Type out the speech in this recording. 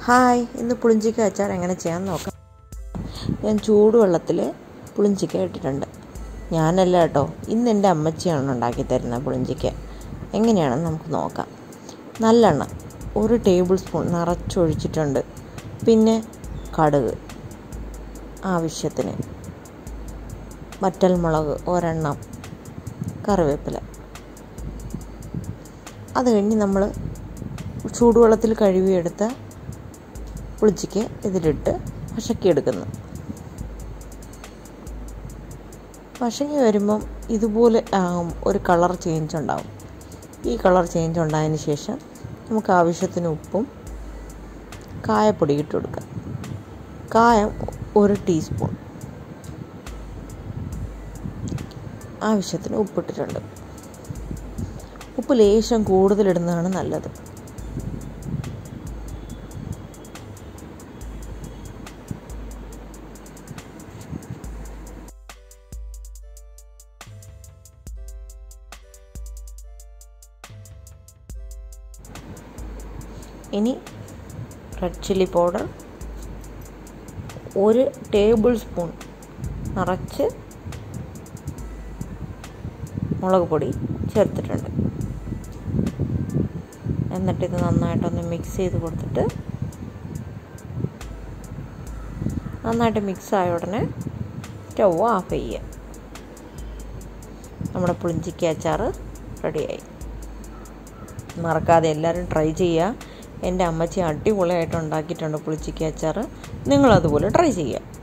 hi ഇന്ന് പുളിഞ്ചിക്ക അച്ചാർ എങ്ങനെ ചെയ്യാൻ നോക്കാം ഞാൻ ചൂടുവെള്ളത്തിൽ പുളിഞ്ചിക്ക ഇട്ടിട്ടുണ്ട് ഞാനല്ല കേട്ടോ ഇന്ന് എൻ്റെ അമ്മച്ചിയാണ് ഉണ്ടാക്കി തരുന്നത് പുളിഞ്ചിക്ക എങ്ങനെയാണെന്ന് നമുക്ക് നോക്കാം നല്ലെണ്ണ ഒരു ടേബിൾ സ്പൂൺ നിറച്ചൊഴിച്ചിട്ടുണ്ട് പിന്നെ കടുക് ആവശ്യത്തിന് വറ്റൽമുളക് ഒരെണ്ണം കറിവേപ്പില അത് കഴിഞ്ഞ് നമ്മൾ ചൂടുവെള്ളത്തിൽ കഴുകിയെടുത്ത പുളിച്ചിക്ക് ഇതിലിട്ട് വശക്കിയെടുക്കുന്നു വശങ്ങി വരുമ്പം ഇതുപോലെ ആകും ഒരു കളർ ചേഞ്ച് ഉണ്ടാവും ഈ കളർ ചേഞ്ച് ഉണ്ടായതിന് ശേഷം നമുക്ക് ആവശ്യത്തിന് ഉപ്പും കായപ്പൊടി ഇട്ട് കൊടുക്കാം കായം ഒരു ടീസ്പൂൺ ആവശ്യത്തിന് ഉപ്പിട്ടിട്ടുണ്ട് ഉപ്പ് ലേശം കൂടുതലിടുന്നതാണ് നല്ലത് ഇനി റെഡ് ചില്ലി പൗഡർ ഒരു ടേബിൾ സ്പൂൺ നിറച്ച് മുളക് പൊടി ചേർത്തിട്ടുണ്ട് എന്നിട്ട് ഇത് നന്നായിട്ടൊന്ന് മിക്സ് ചെയ്ത് കൊടുത്തിട്ട് നന്നായിട്ട് മിക്സ് ആയ ഉടനെ സ്റ്റവ് ഓഫ് ചെയ്യുക നമ്മുടെ പുളിഞ്ചിക്ക അച്ചാർ റെഡിയായി മറക്കാതെ എല്ലാവരും ട്രൈ ചെയ്യുക എൻ്റെ അമ്മച്ചി അടിപൊളിയായിട്ട് ഉണ്ടാക്കിയിട്ടുണ്ട് പുളിച്ചിക്ക അച്ചാർ നിങ്ങളതുപോലെ ട്രൈ ചെയ്യുക